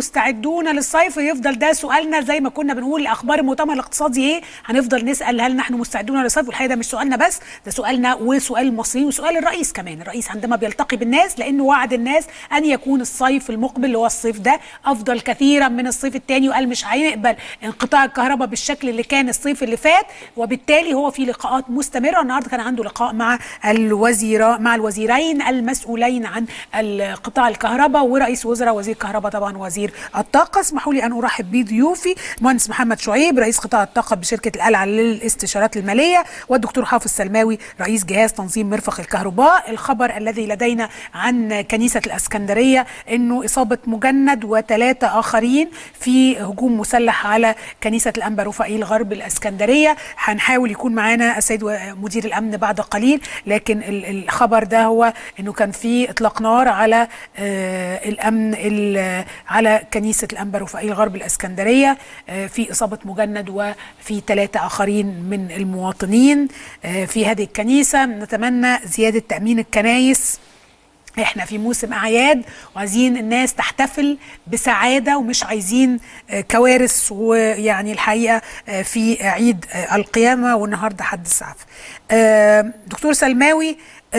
مستعدون للصيف يفضل ده سؤالنا زي ما كنا بنقول اخبار المؤتمر الاقتصادي ايه هنفضل نسال هل نحن مستعدون للصيف والحقيقه ده مش سؤالنا بس ده سؤالنا وسؤال المصريين وسؤال الرئيس كمان الرئيس عندما بيلتقي بالناس لانه وعد الناس ان يكون الصيف المقبل اللي هو الصيف ده افضل كثيرا من الصيف الثاني وقال مش هيقبل انقطاع الكهرباء بالشكل اللي كان الصيف اللي فات وبالتالي هو في لقاءات مستمره النهارده كان عنده لقاء مع الوزير مع الوزيرين المسؤولين عن قطاع الكهرباء ورئيس وزراء وزير الكهرباء طبعا وزير الطاقه اسمحوا لي ان ارحب بضيوفي المهندس محمد شعيب رئيس قطاع الطاقه بشركه القلعه للاستشارات الماليه والدكتور حافظ سلماوي رئيس جهاز تنظيم مرفق الكهرباء الخبر الذي لدينا عن كنيسه الاسكندريه انه اصابه مجند وثلاثه اخرين في هجوم مسلح على كنيسه الانبا رفائيل غرب الاسكندريه هنحاول يكون معانا السيد مدير الامن بعد قليل لكن الخبر ده هو انه كان في اطلاق نار على آه الامن على كنيسه الانبا رفائيل غرب الاسكندريه آه في اصابه مجند وفي ثلاثه اخرين من المواطنين آه في هذه الكنيسه نتمنى زياده تامين الكنايس احنا في موسم اعياد وعايزين الناس تحتفل بسعاده ومش عايزين كوارث ويعني الحقيقه في عيد القيامه والنهارده حد السعف. دكتور سلماوي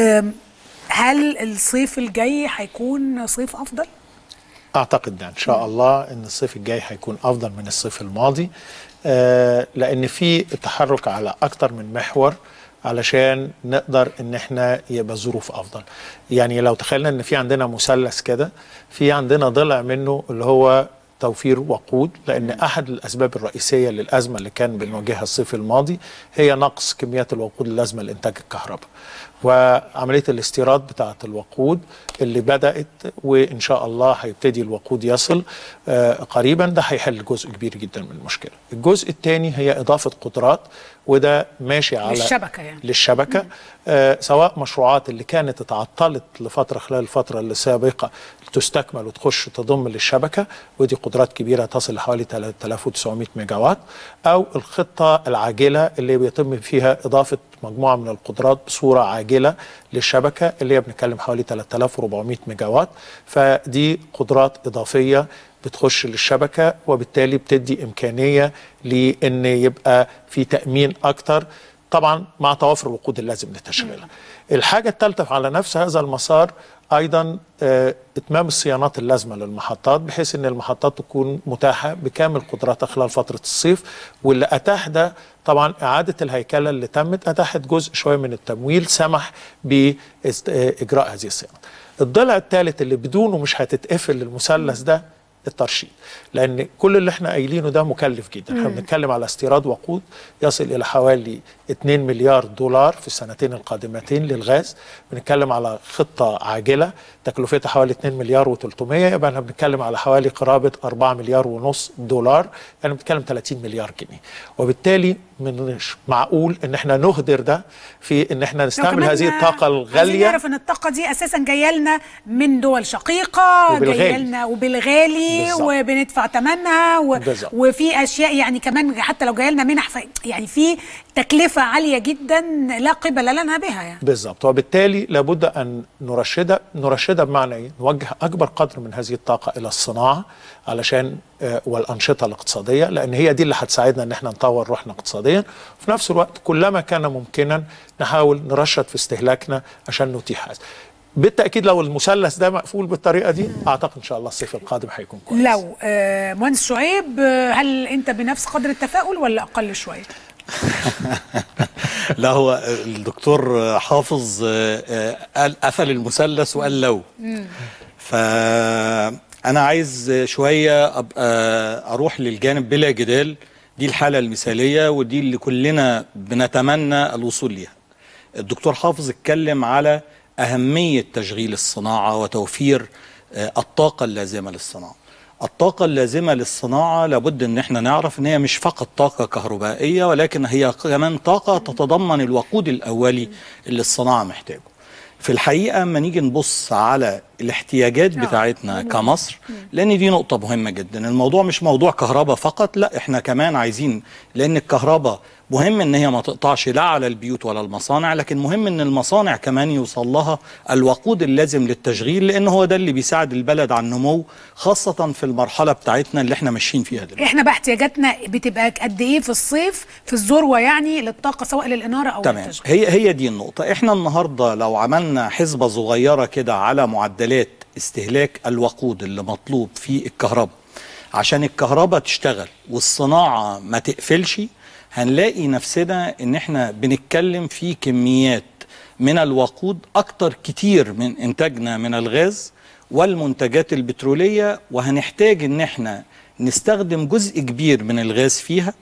هل الصيف الجاي هيكون صيف افضل؟ اعتقد ده ان شاء الله ان الصيف الجاي هيكون افضل من الصيف الماضي آه لان في تحرك على اكتر من محور علشان نقدر ان احنا يبقى الظروف افضل يعني لو تخيلنا ان في عندنا مثلث كده في عندنا ضلع منه اللي هو توفير وقود لان احد الاسباب الرئيسيه للازمه اللي كان بنواجهها الصيف الماضي هي نقص كميات الوقود اللازمه لانتاج الكهرباء وعمليه الاستيراد بتاعه الوقود اللي بدات وان شاء الله هيبتدي الوقود يصل آه قريبا ده هيحل جزء كبير جدا من المشكله. الجزء الثاني هي اضافه قدرات وده ماشي على للشبكه يعني للشبكه آه سواء مشروعات اللي كانت اتعطلت لفتره خلال الفتره السابقه تستكمل وتخش تضم للشبكه ودي قدرات كبيره تصل لحوالي 3900 ميجا وات او الخطه العاجله اللي بيتم فيها اضافه مجموعه من القدرات بصوره عاجله للشبكه اللي هي بنتكلم حوالي 3400 ميجا وات فدي قدرات اضافيه بتخش للشبكه وبالتالي بتدي امكانيه لان يبقى في تامين اكتر طبعا مع توافر الوقود اللازم لتشغيلها. الحاجه الثالثه على نفس هذا المسار ايضا آه اتمام الصيانات اللازمه للمحطات بحيث ان المحطات تكون متاحه بكامل قدراتها خلال فتره الصيف واللي اتاح ده طبعا اعاده الهيكله اللي تمت اتاحت جزء شويه من التمويل سمح باجراء هذه الصيانات. الضلع الثالث اللي بدونه مش هتتقفل المثلث ده الترشيد لان كل اللي احنا قايلينه ده مكلف جدا احنا بنتكلم على استيراد وقود يصل الى حوالي 2 مليار دولار في السنتين القادمتين للغاز بنتكلم على خطه عاجله تكلفتها حوالي 2 مليار و300 يبقى احنا بنتكلم على حوالي قرابه 4 مليار ونص دولار يعني بنتكلم 30 مليار جنيه وبالتالي مش معقول ان احنا نهدر ده في ان احنا نستعمل هذه الطاقه الغاليه نعرف ان الطاقه دي اساسا جايه لنا من دول شقيقه جايه لنا وبالغالي بالزبط. وبندفع ثمنها و... وفي اشياء يعني كمان حتى لو جايه لنا منح ف... يعني في تكلفه عاليه جدا لا قبل لنا بها يعني بالظبط وبالتالي لابد ان نرشدها نرشدها بمعنى ايه؟ نوجه اكبر قدر من هذه الطاقه الى الصناعه علشان آه والانشطه الاقتصاديه لان هي دي اللي هتساعدنا ان احنا نطور روحنا اقتصاديا وفي نفس الوقت كلما كان ممكنا نحاول نرشد في استهلاكنا عشان نتيح هذا بالتاكيد لو المثلث ده مقفول بالطريقه دي اعتقد ان شاء الله الصيف القادم هيكون كويس لو آه مهندس شعيب آه هل انت بنفس قدر التفاؤل ولا اقل شويه لا هو الدكتور حافظ قال قفل المثلث وقال لو فانا عايز شويه ابقى اروح للجانب بلا جدال دي الحاله المثاليه ودي اللي كلنا بنتمنى الوصول ليها الدكتور حافظ اتكلم على أهمية تشغيل الصناعة وتوفير الطاقة اللازمة للصناعة الطاقة اللازمة للصناعة لابد ان احنا نعرف ان هي مش فقط طاقة كهربائية ولكن هي كمان طاقة تتضمن الوقود الأولي اللي الصناعة محتاجه في الحقيقة اما نيجي نبص على الاحتياجات بتاعتنا كمصر لان دي نقطه مهمه جدا الموضوع مش موضوع كهرباء فقط لا احنا كمان عايزين لان الكهرباء مهم ان هي ما تقطعش لا على البيوت ولا المصانع لكن مهم ان المصانع كمان يوصل لها الوقود اللازم للتشغيل لان هو ده اللي بيساعد البلد على النمو خاصه في المرحله بتاعتنا اللي احنا ماشيين فيها دلوقتي احنا بقى احتياجاتنا بتبقى قد ايه في الصيف في الذروه يعني للطاقه سواء للاناره او تمام للتشغيل هي هي دي النقطة احنا النهاردة لو عملنا حسبة صغيرة كده على معدلات استهلاك الوقود اللي مطلوب في الكهرباء عشان الكهرباء تشتغل والصناعة ما تقفلش هنلاقي نفسنا ان احنا بنتكلم في كميات من الوقود اكتر كتير من انتاجنا من الغاز والمنتجات البترولية وهنحتاج ان احنا نستخدم جزء كبير من الغاز فيها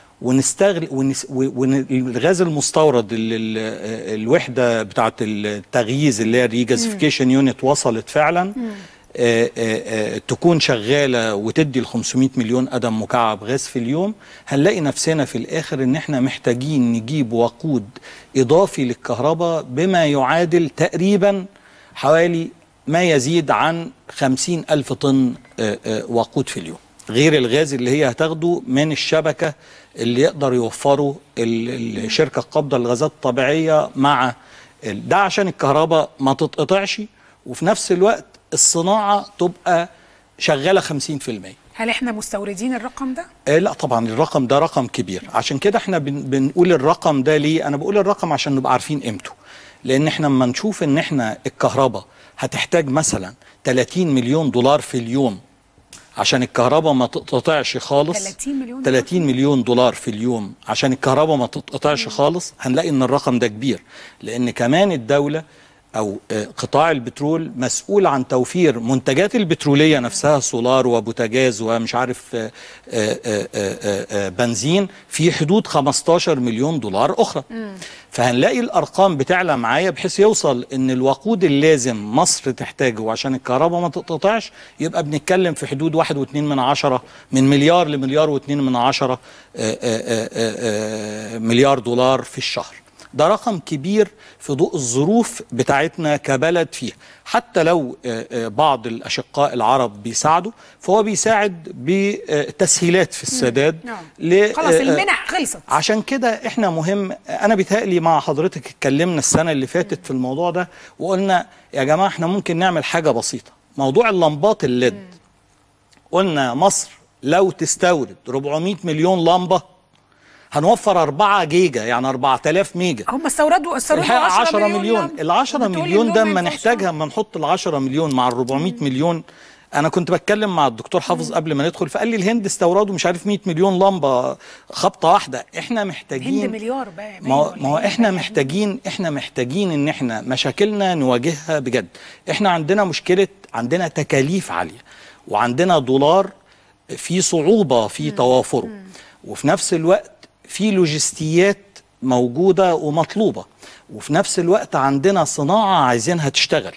ونستغل ونس والغاز المستورد اللي ال- الوحده بتاعه التغييز اللي هي الريجازيفيكيشن يونت وصلت فعلا آه، آه، آه، تكون شغاله وتدي ال 500 مليون قدم مكعب غاز في اليوم هنلاقي نفسنا في الاخر ان احنا محتاجين نجيب وقود اضافي للكهرباء بما يعادل تقريبا حوالي ما يزيد عن 50 ألف طن آه، آه، وقود في اليوم غير الغاز اللي هي هتاخده من الشبكة اللي يقدر يوفره ال- الشركة القابضة للغازات الطبيعية مع ال- ده عشان الكهرباء ما تتقطعش وفي نفس الوقت الصناعة تبقى شغالة 50% هل احنا مستوردين الرقم ده آه لا طبعا الرقم ده رقم كبير عشان كده احنا بن بنقول الرقم ده ليه انا بقول الرقم عشان نبقى عارفين قيمته لان احنا لما نشوف ان احنا الكهرباء هتحتاج مثلا 30 مليون دولار في اليوم عشان الكهرباء ما تتقطعش خالص 30 مليون دولار 30 مليون دولار في اليوم عشان الكهرباء ما تتقطعش خالص هنلاقي ان الرقم ده كبير لان كمان الدولة او آه، قطاع البترول مسؤول عن توفير منتجات البترولية نفسها سولار وبوتاجاز ومش عارف آه، آه، آه، آه، آه، بنزين في حدود 15 مليون دولار اخرى فهنلاقي الارقام بتعلى معايا بحيث يوصل ان الوقود اللازم مصر تحتاجه عشان الكهرباء ما تتقطعش يبقى بنتكلم في حدود واحد واتنين من عشرة من مليار لمليار واتنين من عشرة آه، آه، آه، آه، مليار دولار في الشهر ده رقم كبير في ضوء الظروف بتاعتنا كبلد فيها حتى لو آه، آه، بعض الأشقاء العرب بيساعدوا فهو بيساعد بتسهيلات في السداد نعم. ل- خلاص آه، آه، المنح خلصت عشان كده احنا مهم انا بيتهيألي مع حضرتك اتكلمنا السنه اللي فاتت في الموضوع ده وقلنا يا جماعه احنا ممكن نعمل حاجه بسيطه موضوع اللمبات الليد قلنا مصر لو تستورد 400 مليون لمبه هنوفر 4 جيجا يعني 4000 ميجا هم استوردوا استوردوا الحقيقه 10 10 مليون مليون لمبة. ال 10 وبتقولي مليون إن ده هم اما ينفعوش. نحتاجها اما نحط ال 10 مليون مع ال 400 مليون انا كنت بتكلم مع الدكتور حافظ قبل ما ندخل فقال لي الهند استوردوا مش عارف 100 مليون لمبه خبطه واحده احنا محتاجين هند مليار بقى ما هو باين ما هو ولا إيه؟ احنا محتاجين احنا محتاجين ان احنا مشاكلنا نواجهها بجد احنا عندنا مشكله عندنا تكاليف عاليه وعندنا دولار في صعوبه في توافره وفي نفس الوقت في لوجستيات موجوده ومطلوبه وفي نفس الوقت عندنا صناعه عايزينها تشتغل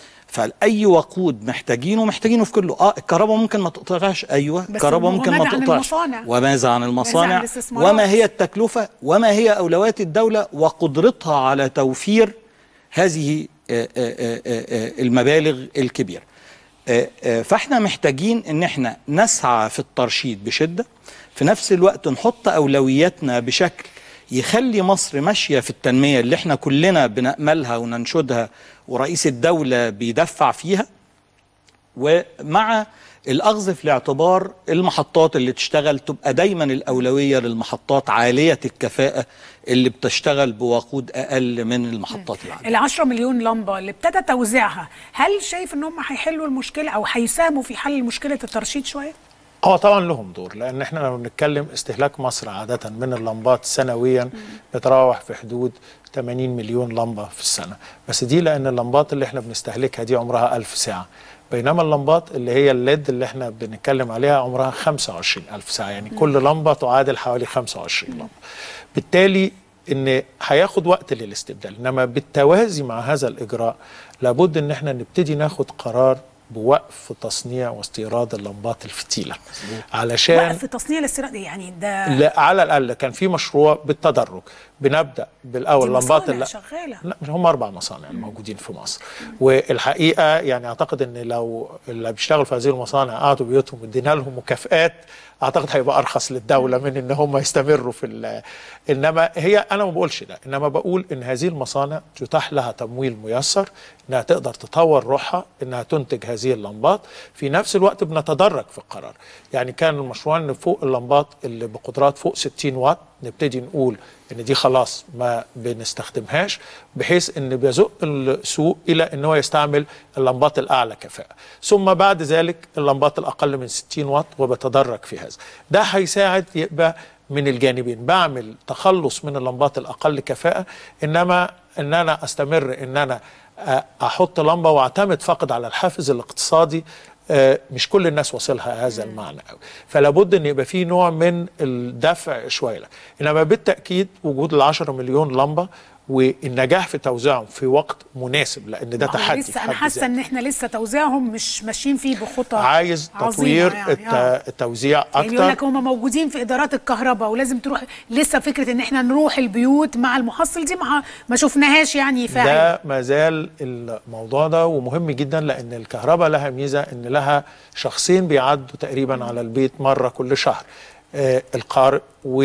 فاي وقود محتاجينه محتاجينه في كله اه الكهرباء ممكن ما تقطعش ايوه الكهرباء ممكن ما وماذا عن تقطعش المصانع؟ وماذا عن المصانع الاستثمارات؟ وما هي التكلفة وما هي أولويات الدولة وقدرتها على توفير هذه آه، آه، آه، آه، المبالغ الكبيرة آه، آه، فاحنا محتاجين ان احنا نسعى في الترشيد بشدة في نفس الوقت نحط أولوياتنا بشكل يخلي مصر ماشية في التنمية اللي احنا كلنا بنأملها وننشدها ورئيس الدولة بيدفع فيها ومع الأخذ في الاعتبار المحطات اللي تشتغل تبقى دايما الأولوية للمحطات عالية الكفاءة اللي بتشتغل بوقود أقل من المحطات العالية ال 10 مليون لمبه اللي ابتدى توزيعها هل شايف ان هم هيحلوا المشكله او هيساهموا في حل مشكله الترشيد شويه؟ هو طبعا لهم دور لان احنا لما بنتكلم استهلاك مصر عاده من اللمبات سنويا بتراوح في حدود 80 مليون لمبه في السنه بس دي لان اللمبات اللي احنا بنستهلكها دي عمرها 1000 ساعه بينما اللمبات اللي هي الليد اللي احنا بنتكلم عليها عمرها 25 ألف ساعة يعني كل لمبة تعادل حوالي 25 لمبة بالتالي ان هياخد وقت للاستبدال انما بالتوازي مع هذا الاجراء لابد ان احنا نبتدي ناخد قرار بوقف تصنيع واستيراد اللمبات الفتيله علشان وقف تصنيع الاستيراد يعني ده لا على الاقل كان في مشروع بالتدرج بنبدا بالاول دي لمبات مصانع اللي شغالة. لا مش هم اربع مصانع موجودين في مصر والحقيقه يعني اعتقد ان لو اللي بيشتغلوا في هذه المصانع قعدوا بيوتهم ادينا لهم مكافئات اعتقد هيبقى ارخص للدوله من ان هم يستمروا في ال- انما هي انا ما بقولش ده انما بقول ان هذه المصانع تتاح لها تمويل ميسر انها تقدر تطور روحها انها تنتج هذه اللمبات في نفس الوقت بنتدرج في القرار يعني كان المشروع ان فوق اللمبات اللي بقدرات فوق 60 واط نبتدي نقول ان دي خلاص ما بنستخدمهاش بحيث ان بيزق السوق الى ان هو يستعمل اللمبات الاعلى كفاءه ثم بعد ذلك اللمبات الاقل من 60 واط وبتدرج في هذا ده هيساعد يبقى من الجانبين بعمل تخلص من اللمبات الاقل كفاءه انما ان انا استمر ان انا آه، احط لمبه واعتمد فقط على الحافز الاقتصادي آه، مش كل الناس واصلها هذا المعنى قوي فلا بد ان يبقى في نوع من الدفع شويه لك. انما بالتاكيد وجود ال 10 مليون لمبه والنجاح في توزيعهم في وقت مناسب لان ده ما هو تحدي في لسه انا حد حاسه ذاته. ان احنا لسه توزيعهم مش ماشيين فيه بخطى عايز عظيمة تطوير يعني. الت- آه. التوزيع يعني يقول لك اكتر هم موجودين في ادارات الكهرباء ولازم تروح لسه فكره ان احنا نروح البيوت مع المحصل دي ما ما شفناهاش يعني فاعل ده ما زال الموضوع ده ومهم جدا لان الكهرباء لها ميزه ان لها شخصين بيعدوا تقريبا على البيت مره كل شهر آه، القارئ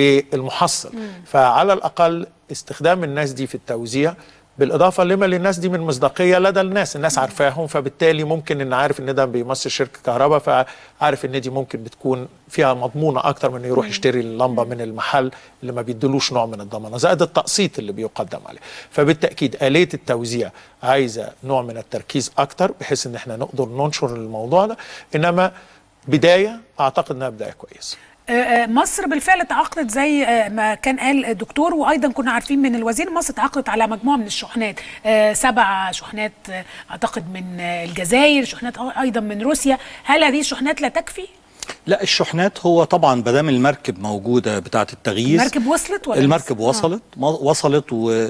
والمحصل فعلى الاقل استخدام الناس دي في التوزيع بالاضافه لما للناس دي من مصداقيه لدى الناس الناس عارفاهم فبالتالي ممكن ان عارف ان ده بيمثل شركه كهرباء فعارف ان دي ممكن بتكون فيها مضمونه اكتر من انه يروح يشتري اللمبه من المحل اللي ما بيدلوش نوع من الضمانه زائد التقسيط اللي بيقدم عليه فبالتاكيد اليه التوزيع عايزه نوع من التركيز اكتر بحيث ان احنا نقدر ننشر الموضوع ده انما بدايه اعتقد انها بدايه كويسه آه، آه، مصر بالفعل تعاقدت زي آه، ما كان قال الدكتور وايضا كنا عارفين من الوزير مصر تعاقدت على مجموعه من الشحنات آه، سبع شحنات آه، اعتقد من آه، الجزائر شحنات ايضا من روسيا هل هذه الشحنات لا تكفي لا الشحنات هو طبعا بدام المركب موجوده بتاعه التغيير المركب وصلت ولا المركب لسه؟ وصلت م- وصلت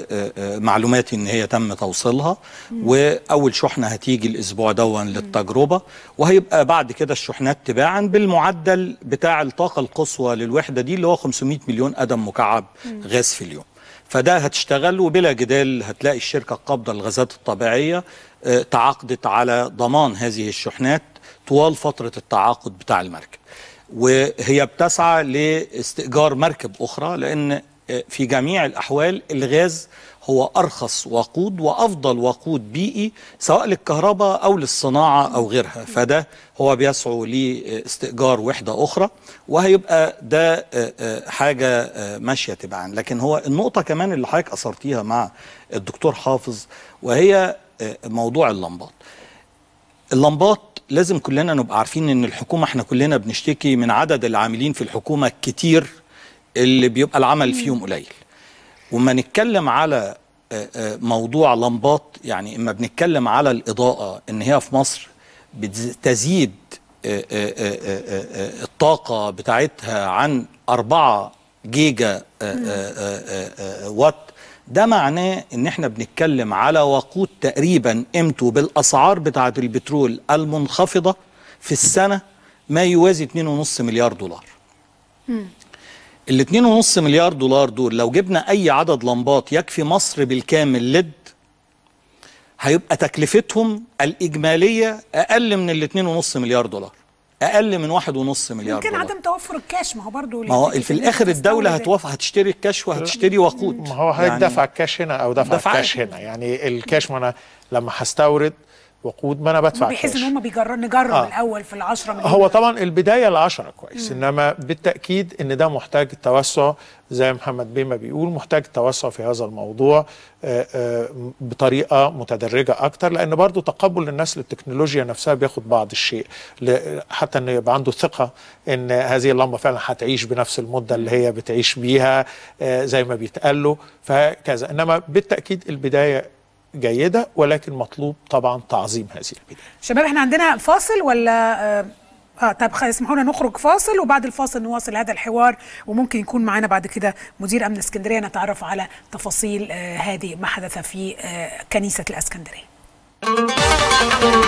ومعلوماتي ان هي تم توصيلها واول شحنه هتيجي الاسبوع دون للتجربه وهيبقى بعد كده الشحنات تباعا بالمعدل بتاع الطاقه القصوى للوحده دي اللي هو 500 مليون قدم مكعب غاز في اليوم فده هتشتغل وبلا جدال هتلاقي الشركه القابضه للغازات الطبيعيه آه، تعاقدت على ضمان هذه الشحنات طوال فتره التعاقد بتاع المركب وهي بتسعى لاستئجار مركب اخرى لان في جميع الاحوال الغاز هو ارخص وقود وافضل وقود بيئي سواء للكهرباء او للصناعه او غيرها فده هو بيسعوا لاستئجار وحده اخرى وهيبقى ده حاجه ماشيه تبعا لكن هو النقطه كمان اللي حضرتك اثرتيها مع الدكتور حافظ وهي موضوع اللمبات اللمبات لازم كلنا نبقى عارفين ان الحكومه احنا كلنا بنشتكي من عدد العاملين في الحكومه الكتير اللي بيبقى العمل فيهم قليل وما نتكلم على آه، آه، موضوع لمبات يعني اما بنتكلم على الاضاءه ان هي في مصر بتزيد آه، آه، آه، آه، آه، الطاقه بتاعتها عن 4 جيجا آه، آه، آه، آه، وات ده معناه ان احنا بنتكلم على وقود تقريبا قيمته بالاسعار بتاعه البترول المنخفضه في السنه ما يوازي 2.5 مليار دولار ال 2.5 مليار دولار دول لو جبنا اي عدد لمبات يكفي مصر بالكامل لد هيبقى تكلفتهم الاجماليه اقل من ال 2.5 مليار دولار اقل من 1.5 مليار يمكن دولار عدم توفر الكاش ما هو برضه ما هو في الاخر الدوله هتوافق هتشتري الكاش وهتشتري وقود ما هو حضرتك يعني دفع الكاش هنا او دفع دفع الكاش هنا يعني الكاش ما انا لما هستورد وقود ما انا بدفع بيحس كاش ان هم بيجرب نجرب آه. الاول في العشرة مليون هو طبعا البدايه العشرة كويس انما بالتاكيد ان ده محتاج توسع زي محمد بيه ما بيقول محتاج توسع في هذا الموضوع آه، آه، بطريقه متدرجه اكتر لان برضو تقبل الناس للتكنولوجيا نفسها بياخد بعض الشيء ل- حتى انه يبقى عنده ثقه ان هذه اللمبه فعلا هتعيش بنفس المده اللي هي بتعيش بيها آه، زي ما بيتقال له فهكذا انما بالتاكيد البدايه جيده ولكن مطلوب طبعا تعظيم هذه البدايه شباب احنا عندنا فاصل ولا اه, آه طب خ- اسمحوا لنا نخرج فاصل وبعد الفاصل نواصل هذا الحوار وممكن يكون معنا بعد كده مدير امن اسكندريه نتعرف على تفاصيل آه هذه ما حدث في آه كنيسه الاسكندريه